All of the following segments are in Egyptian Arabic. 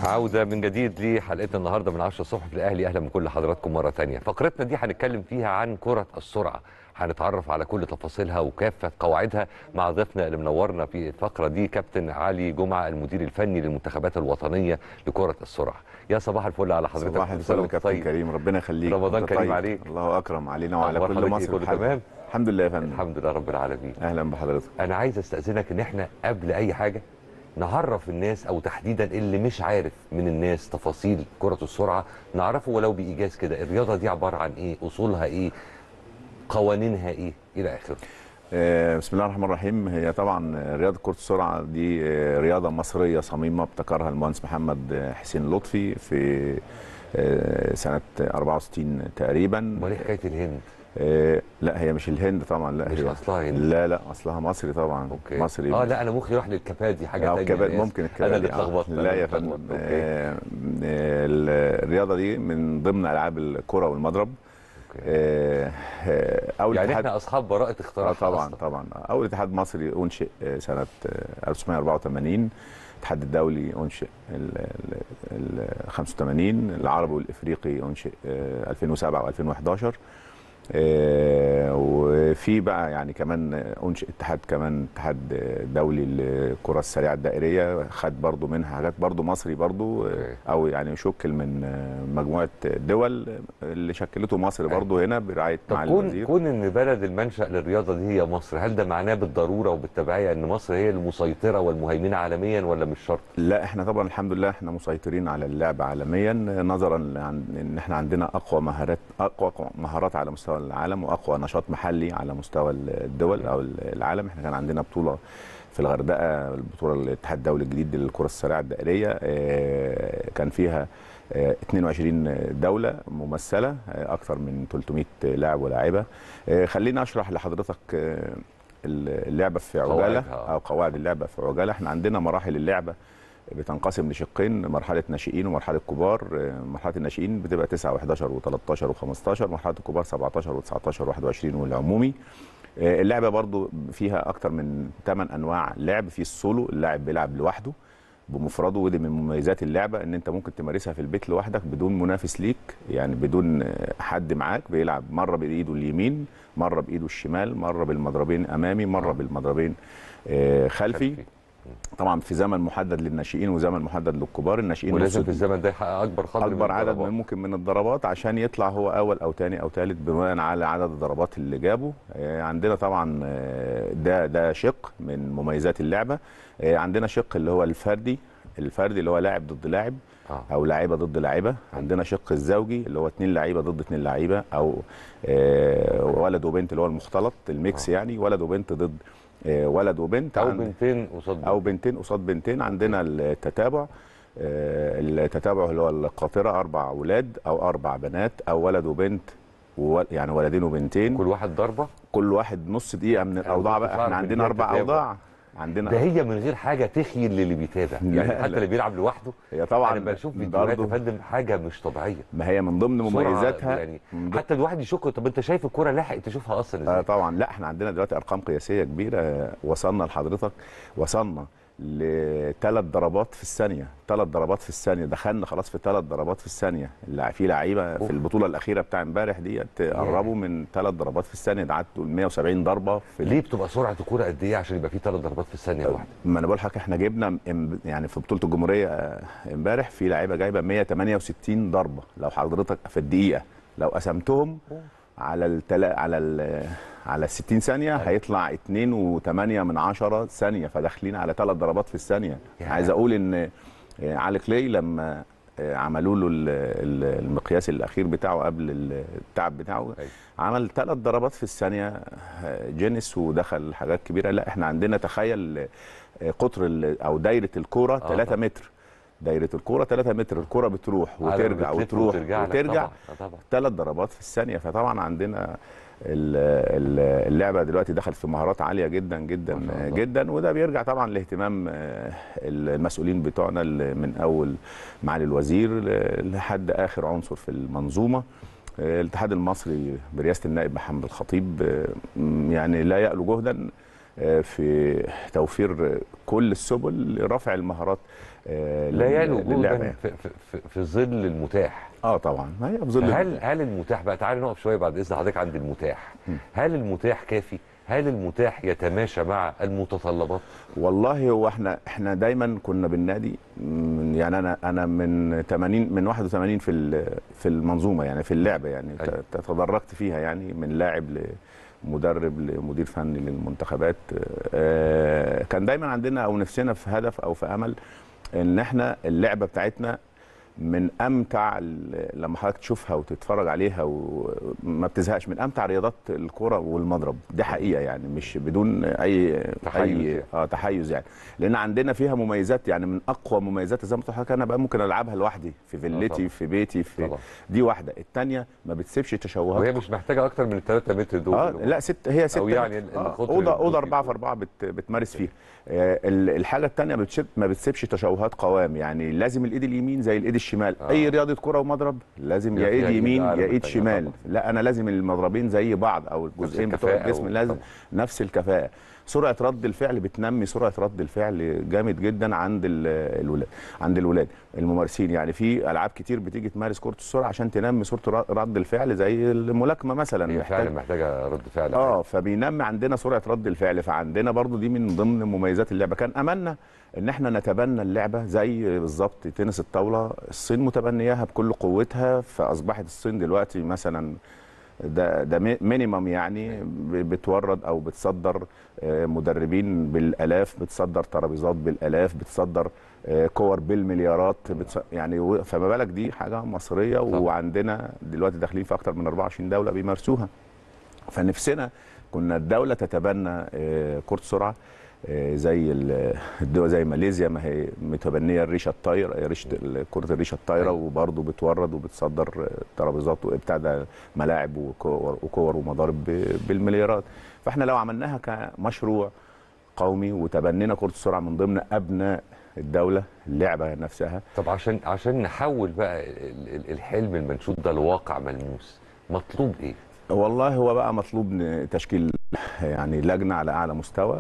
عودة من جديد لحلقتنا النهارده من 10 الصبح في الأهلي أهلا بكل حضراتكم مرة تانية فقرتنا دي هنتكلم فيها عن كرة السرعة هنتعرف على كل تفاصيلها وكافة قواعدها مع ضيفنا اللي منورنا في الفقرة دي كابتن علي جمعة المدير الفني للمنتخبات الوطنية لكرة السرعة يا صباح الفل على حضرتك صباح كل سنة الفل وأنت كابتن طيب. كريم ربنا يخليك رمضان وأنت كريم طيب. عليك. الله اكرم علينا وعلى أخبار كل حضرتك مصر إيه؟ كله بحال. تمام؟ الحمد لله يا فندم الحمد لله رب العالمين اهلا بحضرتك انا عايز استاذنك ان احنا قبل اي حاجه نعرف الناس او تحديدا اللي مش عارف من الناس تفاصيل كره السرعه نعرفه ولو بايجاز كده الرياضه دي عباره عن ايه اصولها ايه قوانينها ايه الى اخره آه، بسم الله الرحمن الرحيم هي طبعا رياضه كره السرعه دي آه، رياضه مصريه صميمه ابتكرها المهندس محمد آه، حسين لطفي في آه، سنه 64 تقريبا امال ايه حكايه الهند آه، لا هي مش الهند طبعا لا مش هي اصلها هند لا لا اصلها مصري طبعا اوكي مصري اه لا انا مخي يروح للكبادي حاجه أو تانية كبا- أنا آسف. ممكن الكبادي انا اللي آه. اتلخبطت لا أنا يا اللي فندم اتلخبطت. اوكي آه، آه، الرياضه دي من ضمن العاب الكره والمضرب اوكي آه، آه، اول يعني اتحاد احنا اصحاب براءه اختراع آه طبعا طبعا اول اتحاد مصري انشئ آه، سنه آه، 1984 الاتحاد الدولي انشئ ال ال- ال 85 العربي والافريقي انشئ آه، 2007 و2011 وفي بقى يعني كمان انشئ اتحاد كمان اتحاد دولي للكره السريعه الدائريه خد برضو منها حاجات برضو مصري برضو آه، أوكي. او يعني شكل من آه، مجموعه دول اللي شكلته مصر أيوة. برضو هنا برعايه طب معالي كون الوزير كون ان بلد المنشا للرياضه دي هي مصر هل ده معناه بالضروره وبالتبعيه ان مصر هي المسيطره والمهيمنه عالميا ولا مش شرط لا احنا طبعا الحمد لله احنا مسيطرين على اللعبه عالميا نظرا لعن- ان احنا عندنا اقوى مهارات اقوى مهارات على مستوى العالم واقوى نشاط محلي على مستوى الدول او العالم احنا كان عندنا بطوله في الغردقه البطوله الاتحاد الدولي الجديد للكره السريعه الدائريه اه، كان فيها اه، 22 دوله ممثله اه، اكثر من 300 لاعب ولاعبه اه، خليني اشرح لحضرتك اه، اللعبه في عجاله قواعدها. او قواعد اللعبه في عجاله احنا عندنا مراحل اللعبه بتنقسم لشقين مرحله ناشئين ومرحله كبار آه، مرحله الناشئين بتبقى 9 و11 و13 و15 مرحله الكبار 17 و19 و21 والعمومي آه، اللعبه برضو فيها اكتر من 8 انواع لعب في السولو اللاعب بيلعب لوحده بمفرده ودي من مميزات اللعبه ان انت ممكن تمارسها في البيت لوحدك بدون منافس ليك يعني بدون آه، حد معاك بيلعب مره بايده اليمين مره بايده الشمال مره بالمضربين امامي مره آه. بالمضربين آه، خلفي خلفي. طبعا في زمن محدد للناشئين وزمن محدد للكبار الناشئين ولازم نص في الزمن ده يحقق اكبر قدر من اكبر عدد الضربات. من ممكن من الضربات عشان يطلع هو اول او ثاني او ثالث بناء على عدد الضربات اللي جابه آه، عندنا طبعا آه، ده ده شق من مميزات اللعبه آه، عندنا شق اللي هو الفردي الفردي اللي هو لاعب ضد لاعب آه. او لاعيبه ضد لاعيبه عندنا شق الزوجي اللي هو اثنين لعيبه ضد اثنين لعيبه او آه، ولد وبنت اللي هو المختلط الميكس آه. يعني ولد وبنت ضد آه، ولد وبنت او عند- بنتين قصاد او بنت. بنتين قصاد بنتين عندنا التتابع آه، التتابع اللي هو القاطره اربع اولاد او اربع بنات او ولد وبنت و- يعني ولدين وبنتين كل واحد ضربه كل واحد نص دقيقه من الاوضاع كنت بقى بعرف احنا إن عندنا هي اربع تتابع. اوضاع عندنا ده هي من غير حاجه تخيل للي بيتابع لا، يعني حتى لا. اللي بيلعب لوحده هي طبعا انا بشوف فيديوهات يا برضه فندم حاجه مش طبيعيه ما هي من ضمن سرعة مميزاتها يعني من ضمن- حتى الواحد يشك طب انت شايف الكوره لاحق تشوفها اصلا آه ازاي طبعا لا احنا عندنا دلوقتي ارقام قياسيه كبيره آه، وصلنا لحضرتك وصلنا لثلاث ضربات في الثانيه ثلاث ضربات في الثانيه دخلنا خلاص في ثلاث ضربات في الثانيه اللي في لعيبه أوف. في البطوله الاخيره بتاع امبارح ديت قربوا من ثلاث ضربات في الثانيه ده عدوا ال 170 ضربه في ال- ليه بتبقى سرعه الكوره قد ايه عشان يبقى في ثلاث ضربات في الثانيه الواحده ما انا بقول لحضرتك احنا جبنا ام- يعني في بطوله الجمهوريه آه، امبارح في لعيبه جايبه 168 ضربه لو حضرتك في الدقيقه لو قسمتهم على التلا على ال على ال 60 ثانيه أيوة. هيطلع 2.8 من 10 ثانيه فداخلين على ثلاث ضربات في الثانيه يعني. عايز اقول ان آه، علي كلاي لما آه، عملوا له ال- ال- المقياس الاخير بتاعه قبل التعب بتاعه أيوة. عمل ثلاث ضربات في الثانيه آه، جينيس ودخل حاجات كبيره لا احنا عندنا تخيل آه، قطر ال- او دايره الكوره آه 3 طبعا. متر دايره الكوره 3 متر الكوره بتروح على ما وترجع بتلف وتروح وترجع لك وترجع طبعا آه طبعا ثلاث ضربات في الثانيه فطبعا عندنا ال- ال- اللعبه دلوقتي دخلت في مهارات عاليه جدا جدا ما شاء الله. جدا وده بيرجع طبعا لاهتمام آه، المسؤولين بتوعنا اللي من اول معالي الوزير ل- لحد اخر عنصر في المنظومه آه، الاتحاد المصري برئاسه النائب محمد الخطيب آه، م- يعني لا يألو جهدا آه، في توفير كل السبل لرفع المهارات آه، لا لل- يعلو للعبة وجودا يعني. في, في, في, في ظل المتاح اه طبعا ما هي بظل هل هل المتاح بقى تعالى نقف شويه بعد اذن حضرتك عند المتاح هل المتاح كافي هل المتاح يتماشى مع المتطلبات والله هو احنا احنا دايما كنا بالنادي من- يعني انا انا من 80 من 81 في ال- في المنظومه يعني في اللعبه يعني ت- أيوة. تدرجت فيها يعني من لاعب لمدرب لمدير فني للمنتخبات آه، كان دايما عندنا او نفسنا في هدف او في امل ان احنا اللعبه بتاعتنا من امتع ال- لما حضرتك تشوفها وتتفرج عليها وما بتزهقش من امتع رياضات الكره والمضرب دي حقيقه يعني مش بدون اي تحيز اي يعني. اه تحيز يعني لان عندنا فيها مميزات يعني من اقوى مميزات زي ما قلت لحضرتك انا بقى ممكن العبها لوحدي في طبعا. فيلتي في بيتي في طبعا دي واحده الثانيه ما بتسيبش تشوهات وهي مش محتاجه اكتر من 3 متر دول اه لا ست هي ست أو يعني ال- آه، القطر اوضه اللي اوضه بتدوس 4 فيه. في 4 بت بتمارس فيها آه، ال- الحاجه الثانيه بتشب ما بتسيبش تشوهات قوام يعني لازم الايد اليمين زي الايد الشمال آه. اي رياضه كره ومضرب لازم يا يا ايد فيها إيد يمين أعلى يا من ايد التانية شمال طبعا. لا انا لازم المضربين زي بعض او الجزئين بتوع الكفاءة الجسم و- لازم طبعا. نفس الكفاءه سرعه رد الفعل بتنمي سرعه رد الفعل جامد جدا عند ال- الولاد عند الولاد الممارسين يعني في العاب كتير بتيجي تمارس كره السرعه عشان تنمي سرعه رد الفعل زي الملاكمه مثلا هي محتاج فعلا محتاجه رد فعل اه فبينمي عندنا سرعه رد الفعل فعندنا برضو دي من ضمن مميزات اللعبه كان املنا ان احنا نتبنى اللعبه زي بالظبط تنس الطاوله الصين متبنياها بكل قوتها فاصبحت الصين دلوقتي مثلا ده ده مي- مينيمم يعني ب- بتورد او بتصدر آه، مدربين بالالاف بتصدر ترابيزات بالالاف بتصدر آه، كور بالمليارات بتص... يعني و- فما بالك دي حاجه مصريه طبعا. وعندنا دلوقتي داخلين في اكتر من 24 دوله بيمارسوها فنفسنا كنا الدوله تتبنى آه، كره سرعه آه، زي ال- الدول زي ماليزيا ما هي متبنيه الريشه الطايره ريشه ال- كره الريشه الطايره أيوة. وبرضه بتورد وبتصدر آه، ترابيزات وبتاع ده ملاعب وكور, وكور ومضارب ب- بالمليارات فاحنا لو عملناها كمشروع قومي وتبنينا كره السرعه من ضمن ابناء الدوله اللعبه نفسها طب عشان عشان نحول بقى ال- ال- الحلم المنشود ده لواقع ملموس مطلوب ايه؟ والله هو بقى مطلوب ن- تشكيل يعني لجنه على اعلى مستوى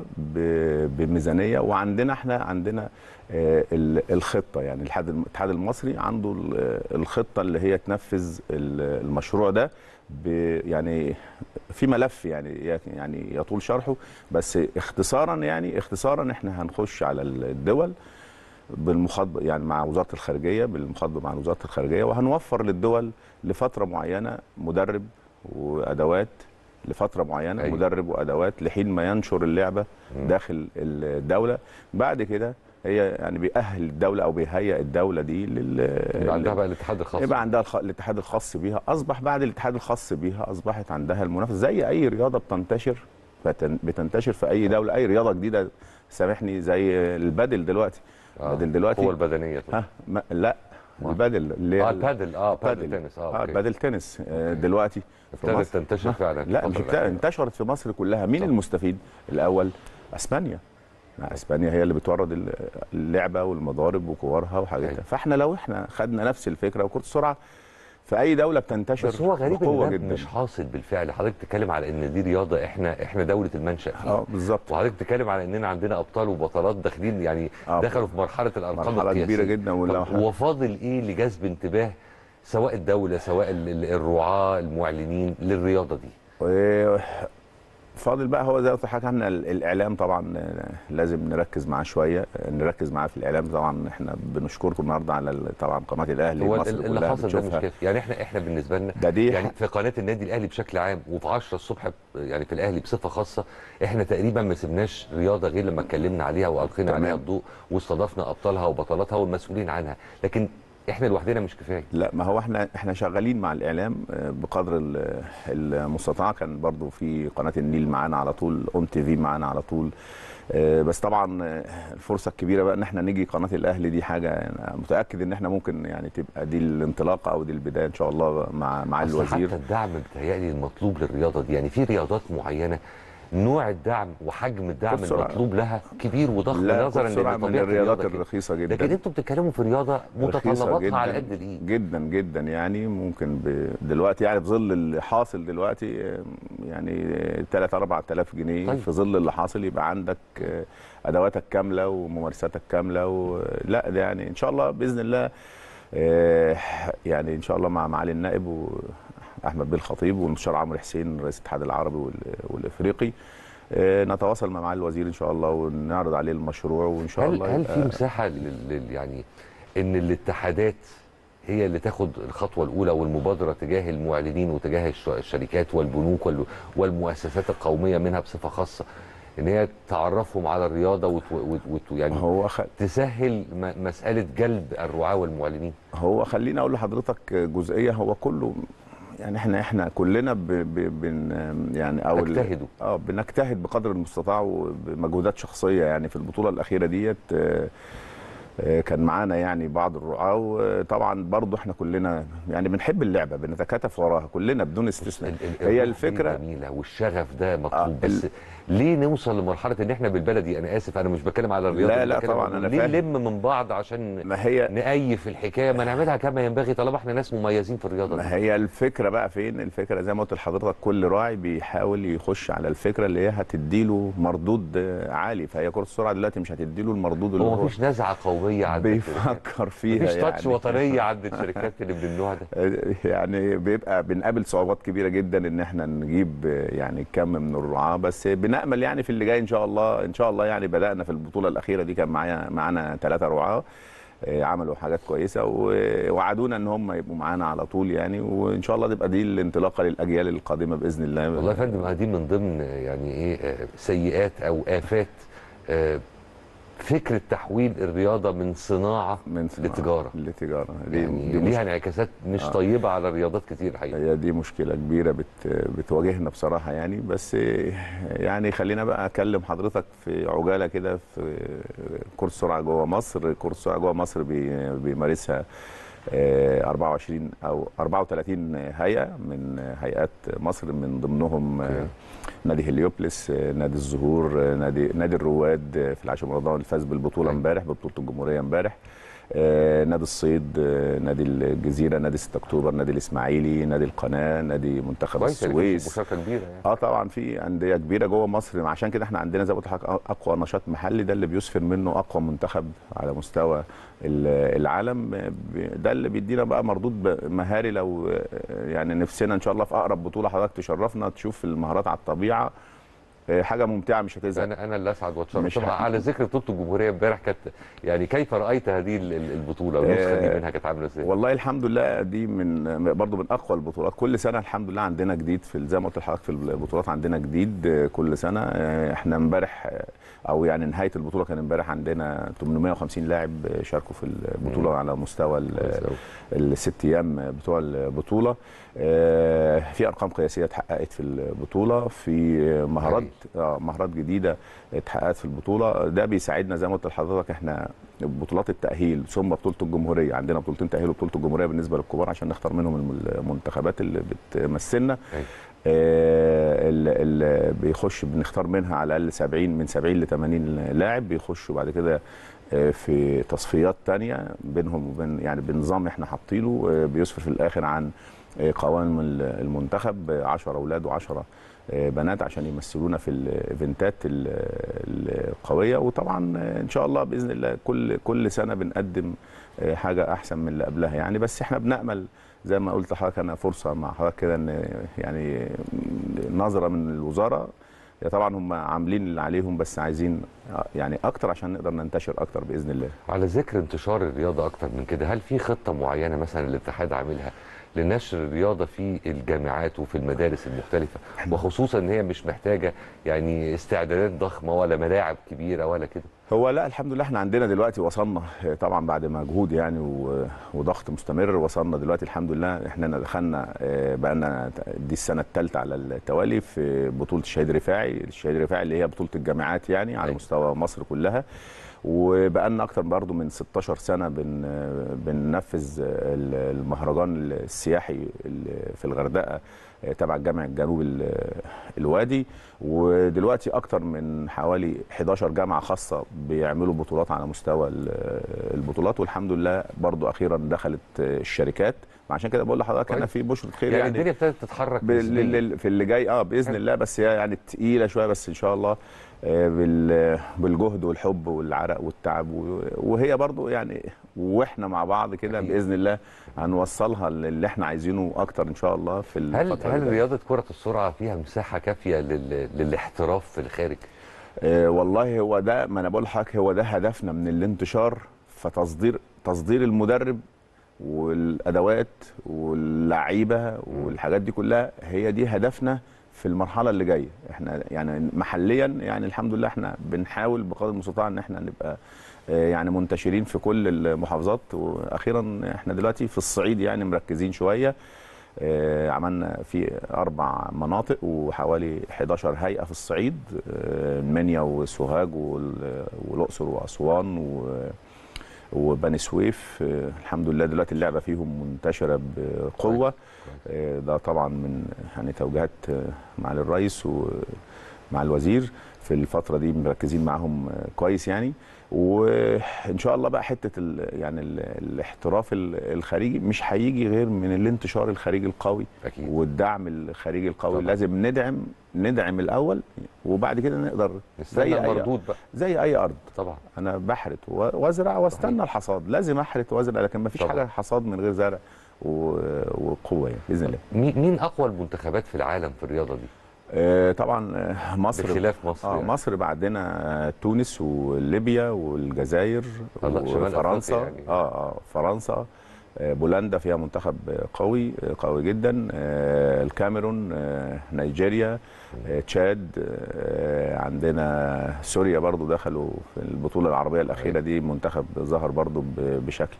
ب- بميزانيه وعندنا احنا عندنا آه، ال- الخطه يعني الاتحاد الم- الاتحاد المصري عنده ال- الخطه اللي هي تنفذ ال- المشروع ده ب- يعني في ملف يعني يعني يطول شرحه بس اختصارا يعني اختصارا احنا هنخش على الدول بالمخاطبه يعني مع وزاره الخارجيه بالمخاطبه مع وزاره الخارجيه وهنوفر للدول لفتره معينه مدرب وادوات لفتره معينه أيوة. أيوة. مدرب وادوات لحين ما ينشر اللعبه مم. داخل الدوله بعد كده هي يعني بيأهل الدوله او بيهيئ الدوله دي لل يبقى عندها بقى الاتحاد الخاص يبقى عندها الخ... الاتحاد الخاص بيها اصبح بعد الاتحاد الخاص بيها اصبحت عندها المنافسه زي اي رياضه بتنتشر فتن... بتنتشر في اي دوله اي رياضه جديده سامحني زي البادل دلوقتي آه. البادل دلوقتي القوة البدنية طبعا. ها ما... لا ما- البادل اللي اه هي البادل اه بادل بادل. تنس اه اه اوكي البادل تنس آه دلوقتي في ابتدت مصر تنتشر فعلا في لا مش الفترة ابتدت الأخيرة. انتشرت في مصر كلها مين طبعا. المستفيد الاول اسبانيا مع اسبانيا هي اللي بتورد ال- اللعبه والمضارب وكورها وحاجاتها أيوة. فاحنا لو احنا خدنا نفس الفكره وكره السرعه في اي دوله بتنتشر بس هو غريب ان بقوه ده جدا مش حاصل بالفعل حضرتك تتكلم على ان دي رياضه احنا احنا دوله المنشا فيها اه بالظبط وحضرتك تتكلم على اننا عندنا ابطال وبطلات داخلين يعني آه. دخلوا في مرحله الارقام مرحله القياسية. كبيره جدا طب ولو هو فاضل ايه لجذب انتباه سواء الدوله سواء ال- ال- الرعاه المعلنين للرياضه دي و- فاضل بقى هو زي ما قلت لحضرتك احنا ال- الاعلام طبعا آه، لازم نركز معاه شويه آه، نركز معاه في الاعلام طبعا احنا بنشكركم النهارده على ال- طبعا قناه الاهلي هو مصر ال- اللي كلها حاصل ده مش بتشوفها. كافي يعني احنا احنا بالنسبه لنا ده دي يعني في قناه النادي الاهلي بشكل عام وفي 10 الصبح ب- يعني في الاهلي بصفه خاصه احنا تقريبا ما سبناش رياضه غير لما اتكلمنا عليها والقينا تمام. عليها الضوء واستضفنا ابطالها وبطلاتها والمسؤولين عنها لكن احنا لوحدنا مش كفايه لا ما هو احنا احنا شغالين مع الاعلام آه، بقدر ال- المستطاع كان برضو في قناه النيل معانا على طول اون تي في معانا على طول آه، بس طبعا آه، الفرصه الكبيره بقى ان احنا نيجي قناه الاهلي دي حاجه انا متاكد ان احنا ممكن يعني تبقى دي الانطلاقه او دي البدايه ان شاء الله مع مع أصل الوزير حتى الدعم بتهيألي المطلوب للرياضه دي يعني في رياضات معينه نوع الدعم وحجم الدعم كرة سرعة. المطلوب لها كبير وضخم لا نظرا كرة سرعة من لطبيعه الرياضات الرياضه كده. الرخيصة جدا لكن انتوا بتتكلموا في رياضه رخيصة متطلباتها على جداً- قد الايد جدا جدا يعني ممكن ب... دلوقتي يعني في ظل اللي حاصل دلوقتي آه، يعني 3 4000 جنيه طيب. طيب. في ظل اللي حاصل يبقى عندك آه، ادواتك كامله وممارساتك كامله و... لا ده يعني ان شاء الله باذن الله آه، يعني ان شاء الله مع معالي النائب واحمد بيه الخطيب والمستشار عمرو حسين رئيس الاتحاد العربي وال... والافريقي آه، نتواصل مع معالي الوزير ان شاء الله ونعرض عليه المشروع وان شاء هل الله هل يبقى- في مساحه لل لل- يعني ان الاتحادات هي اللي تاخد الخطوه الاولى والمبادره تجاه المعلنين وتجاه الش- الشركات والبنوك وال- والمؤسسات القوميه منها بصفه خاصه ان هي تعرفهم على الرياضه وت وت وت يعني هو خ... تسهل م- مساله جلب الرعاه والمعلنين هو خليني اقول لحضرتك جزئيه هو كله يعني احنا احنا كلنا ب ب بن يعني او ال- تجتهدوا. اه بنجتهد بقدر المستطاع وبمجهودات شخصيه يعني في البطوله الاخيره ديت آه، آه، كان معانا يعني بعض الرعاه وطبعا برضو احنا كلنا يعني بنحب اللعبه بنتكاتف وراها كلنا بدون استثناء ال- ال- هي الروح دي الفكره جميله والشغف ده مطلوب آه، ال- بس ليه نوصل لمرحله ان احنا بالبلدي انا اسف انا مش بتكلم على الرياضه لا، أنا لا، بتكلم طبعاً، على- أنا ليه فاهم. نلم من بعض عشان ما هي نأيف الحكايه ما نعملها كما ينبغي طالما احنا ناس مميزين في الرياضه دي. ما هي الفكره بقى فين الفكره زي ما قلت لحضرتك كل راعي بيحاول يخش على الفكره اللي هي هتديله مردود آه، عالي فهي كره السرعه دلوقتي مش هتديله المردود اللي هو هو مفيش نزعه قويه عند الشركات بيفكر فيها مفيش يعني تاتش وطنيه عند الشركات اللي من النوع ده يعني بيبقى بنقابل صعوبات كبيره جدا ان احنا نجيب يعني كم من الرعاه بس بنامل يعني في اللي جاي ان شاء الله ان شاء الله يعني بدانا في البطوله الاخيره دي كان معايا معانا ثلاثه رعاه آه، عملوا حاجات كويسه ووعدونا ان هم يبقوا معانا على طول يعني وان شاء الله تبقى دي الانطلاقه للاجيال القادمه باذن الله والله يا فندم دي من ضمن يعني ايه آه، سيئات او افات آه، فكره تحويل الرياضه من صناعه من صناعة لتجاره للتجاره دي, يعني دي ليها انعكاسات مش آه. طيبه على الرياضات كتير الحقيقه هي دي مشكلة كبيرة بت بتواجهنا بصراحة يعني بس يعني خلينا بقى أكلم حضرتك في عجالة كده في كرة السرعة جوه مصر كرة السرعة جوه مصر بي- بيمارسها آه، 24 أو 34 هيئة من هيئات مصر من ضمنهم آه، أوكي. نادي هليوبلس آه، نادي الزهور آه، نادي نادي الرواد آه، في العاشر من رمضان اللي فاز بالبطولة أيوة. امبارح ببطولة الجمهورية امبارح آه، نادي الصيد آه، نادي الجزيره نادي 6 اكتوبر نادي الاسماعيلي نادي القناه نادي منتخب كويس يعني في السويس مشاركه كبيره يعني اه طبعا في انديه كبيره جوه مصر عشان كده احنا عندنا زي ما قلت لحضرتك اقوى نشاط محلي ده اللي بيسفر منه اقوى منتخب على مستوى ال- العالم آه، ب- ده اللي بيدينا بقى مردود ب- مهاري لو آه، يعني نفسنا ان شاء الله في اقرب بطوله حضرتك تشرفنا تشوف المهارات على الطبيعه آه، حاجه ممتعه مش هتزهق انا انا اللي اسعد واتشرف مش طبعا ه- على ذكر بطوله الجمهوريه امبارح كانت يعني كيف رايت هذه ال- ال- البطوله والنسخه دي آه، منها كانت عامله ازاي؟ والله الحمد لله دي من برضو من اقوى البطولات كل سنه الحمد لله عندنا جديد في زي ما قلت لحضرتك في البطولات عندنا جديد آه، كل سنه آه، احنا امبارح آه، او يعني نهايه البطوله كان امبارح عندنا 850 لاعب آه، شاركوا في البطوله مم. على مستوى ال- كويس أوي. الست ايام بتوع البطوله آه، في ارقام قياسيه اتحققت في البطوله في مهارات آه، مهارات جديده اتحققت في البطوله ده بيساعدنا زي ما قلت لحضرتك احنا بطولات التاهيل ثم بطوله الجمهوريه عندنا بطولتين تاهيل وبطوله الجمهوريه بالنسبه للكبار عشان نختار منهم المنتخبات اللي بتمثلنا أيوة. آه، اللي اللي بيخش بنختار منها على الاقل 70 من 70 ل 80 لاعب بيخشوا بعد كده آه، في تصفيات تانية بينهم وبين يعني بنظام احنا حاطينه آه، بيسفر في الاخر عن آه، قوائم ال- المنتخب 10 اولاد و10 بنات عشان يمثلونا في الايفنتات ال- القويه وطبعا آه، ان شاء الله باذن الله كل كل سنه بنقدم آه، حاجه احسن من اللي قبلها يعني بس احنا بنامل زي ما قلت لحضرتك انا فرصه مع حضرتك كده ان يعني نظره من الوزاره يا طبعا هم عاملين اللي عليهم بس عايزين يعني اكتر عشان نقدر ننتشر اكتر باذن الله على ذكر انتشار الرياضه اكتر من كده هل في خطه معينه مثلا الاتحاد عاملها لنشر الرياضه في الجامعات وفي المدارس المختلفه وخصوصا ان هي مش محتاجه يعني استعدادات ضخمه ولا ملاعب كبيره ولا كده هو لا الحمد لله احنا عندنا دلوقتي وصلنا آه، طبعا بعد مجهود يعني و- وضغط مستمر وصلنا دلوقتي الحمد لله احنا دخلنا آه، بقالنا دي السنه الثالثه على التوالي في بطوله الشهيد رفاعي الشهيد رفاعي اللي هي بطوله الجامعات يعني على أيوة. مستوى مصر كلها وبقالنا اكتر برضو من 16 سنه بن بننفذ ال- المهرجان السياحي اللي في الغردقه آه، تبع الجامع الجنوبي ال- الوادي ودلوقتي اكتر من حوالي 11 جامعه خاصه بيعملوا بطولات على مستوى ال- البطولات والحمد لله برضو اخيرا دخلت الشركات عشان كده بقول لحضرتك انا كويس. في بشرة خير يعني, يعني, الدنيا ابتدت تتحرك بال- نسبياً. لل- في اللي جاي اه باذن حلو. الله بس هي يعني تقيله شويه بس ان شاء الله آه، بال- بالجهد والحب والعرق والتعب و- وهي برضو يعني واحنا مع بعض كده أكيد. باذن الله هنوصلها للي احنا عايزينه اكتر ان شاء الله في هل الفتره هل اللي جاية. رياضه كره السرعه فيها مساحه كافيه لل... للاحتراف في الخارج؟ آه، والله هو ده ما انا بقول لحضرتك هو ده هدفنا من الانتشار فتصدير تصدير المدرب والادوات واللعيبه والحاجات دي كلها هي دي هدفنا في المرحله اللي جايه احنا يعني محليا يعني الحمد لله احنا بنحاول بقدر المستطاع ان احنا نبقى آه، يعني منتشرين في كل المحافظات واخيرا احنا دلوقتي في الصعيد يعني مركزين شويه آه، عملنا في اربع مناطق وحوالي 11 هيئه في الصعيد آه، المنيا وسوهاج وال- والاقصر واسوان و- وبني سويف آه، الحمد لله دلوقتي اللعبه فيهم منتشره بقوه آه، ده طبعا من يعني توجيهات آه، معالي الرئيس ومع الوزير في الفتره دي مركزين معاهم آه، كويس يعني وان شاء الله بقى حته ال يعني ال الاحتراف ال- الخارجي مش هيجي غير من الانتشار الخارجي القوي اكيد والدعم الخارجي القوي طبعا. لازم ندعم ندعم الاول وبعد كده نقدر نستنى زي أي- المردود بقى زي اي ارض طبعا انا بحرث و- وازرع واستنى الحصاد لازم احرث وازرع لكن ما فيش طبعا. حاجه حصاد من غير زرع و- وقوه يعني باذن الله مين مين اقوى المنتخبات في العالم في الرياضه دي؟ آه، طبعا آه، مصر بخلاف مصر اه يعني. مصر بعدنا آه، تونس وليبيا والجزائر الله، شمال وفرنسا أفريقيا يعني. اه اه فرنسا آه، بولندا فيها منتخب آه، قوي آه، قوي جدا آه، الكاميرون آه، نيجيريا آه، تشاد آه، عندنا سوريا برضو دخلوا في البطولة العربية الأخيرة دي منتخب ظهر برضو ب- بشكل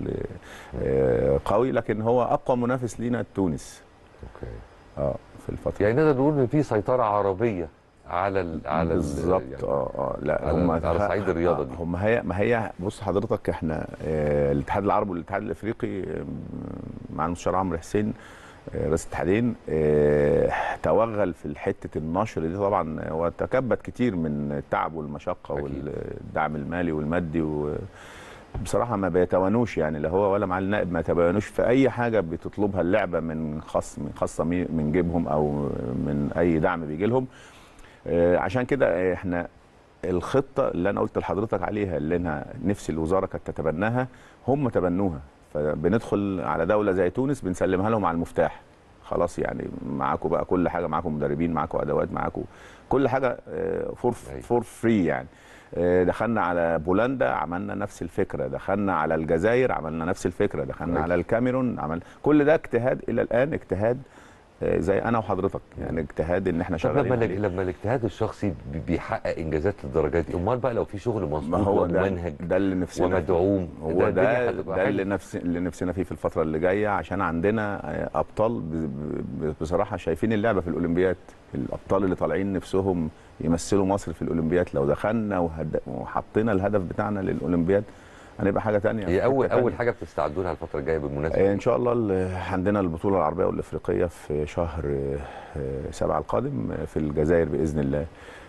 آه، قوي لكن هو أقوى منافس لينا تونس اوكي اه في الفترة يعني نقدر نقول ان في سيطره عربيه على ال على ال- بالظبط يعني اه اه لا على- هم على صعيد الرياضة دي. هم هي ما هي بص حضرتك احنا آه الاتحاد العربي والاتحاد الافريقي آه، مع المستشار عمرو حسين آه، رئيس الاتحادين آه توغل في حته النشر دي طبعا هو تكبد كتير من التعب والمشقه أكيد. والدعم المالي والمادي و بصراحه ما بيتوانوش يعني لا هو ولا مع النائب ما يتوانوش في اي حاجه بتطلبها اللعبه من خاص من خاصه مي- من جيبهم او من اي دعم بيجي لهم آه، عشان كده احنا الخطه اللي انا قلت لحضرتك عليها اللي انا نفسي الوزاره كانت تتبناها هم تبنوها فبندخل على دوله زي تونس بنسلمها لهم على المفتاح خلاص يعني معاكم بقى كل حاجه معاكم مدربين معاكم ادوات معاكم كل حاجه فور أيوة. فور فري يعني آه، دخلنا على بولندا عملنا نفس الفكره دخلنا على الجزائر عملنا نفس الفكره دخلنا كويس. على الكاميرون عمل كل ده اجتهاد الى الان اجتهاد آه، زي انا وحضرتك يعني اجتهاد ان احنا طب شغالين لما عليه. لما الاجتهاد الشخصي بي- بيحقق انجازات للدرجات دي امال بقى لو في شغل ما مظبوط هو ده ومنهج ده اللي نفسنا ومدعوم هو الدنيا ده هتبقى ده حلوة. اللي نفس اللي نفسنا فيه في الفتره اللي جايه عشان عندنا آه، ابطال ب- ب- بصراحه شايفين اللعبه في الاولمبياد الابطال اللي طالعين نفسهم يمثلوا مصر في الاولمبياد لو دخلنا وهد- وحطينا الهدف بتاعنا للاولمبياد هنبقى حاجه تانية هي في اول حتة تانية. اول حاجه بتستعدوا لها الفتره الجايه بالمناسبه آه، ان شاء الله ال- عندنا البطوله العربيه والافريقيه في شهر آه، آه، سبعة القادم آه، في الجزائر باذن الله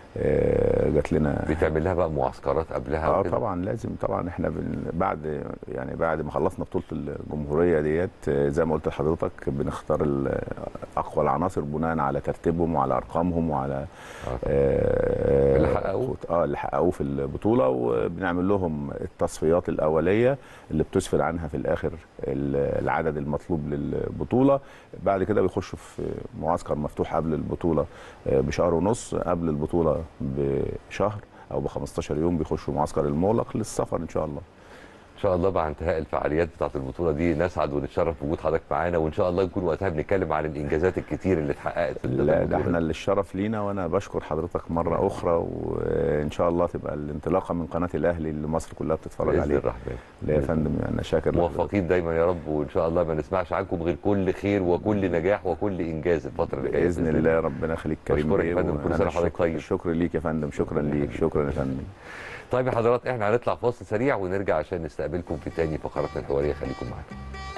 آه، جات لنا بتعمل لها بقى معسكرات قبلها اه وكده؟ طبعا لازم طبعا احنا بن بعد يعني بعد ما خلصنا بطوله الجمهوريه ديت آه، زي ما قلت لحضرتك بنختار ال- اقوى العناصر بناء على ترتيبهم وعلى ارقامهم وعلى آه. آه اللي حققوه. اه اللي حققوه في البطوله وبنعمل لهم التصفيات الاوليه اللي بتسفر عنها في الاخر ال- العدد المطلوب للبطوله بعد كده بيخشوا في معسكر مفتوح قبل البطوله آه، بشهر ونص قبل البطوله بشهر او ب 15 يوم بيخشوا معسكر المغلق للسفر ان شاء الله شاء الله مع انتهاء الفعاليات بتاعه البطوله دي نسعد ونتشرف بوجود حضرتك معانا وان شاء الله نكون وقتها بنتكلم عن الانجازات الكتير اللي اتحققت في لا ده البطولة احنا دي. اللي الشرف لينا وانا بشكر حضرتك مره اخرى وان شاء الله تبقى الانطلاقه من قناه الاهلي اللي مصر كلها بتتفرج باذن عليها الرحمن لا يا فندم انا شاكر لحضرتك. موفقين دايما يا رب وان شاء الله ما نسمعش عنكم غير كل خير وكل نجاح وكل انجاز الفتره اللي جايه باذن الله ربنا يخليك كريم بشكرك يا بيه، فندم، كل وأنا سنة وحضرتك الشكر- طيب. الشكر ليك يا فندم شكرا ليك شكرا يا فندم طيب يا حضرات احنا هنطلع فاصل سريع ونرجع عشان نستقبلكم في تاني فقراتنا الحواريه خليكم معانا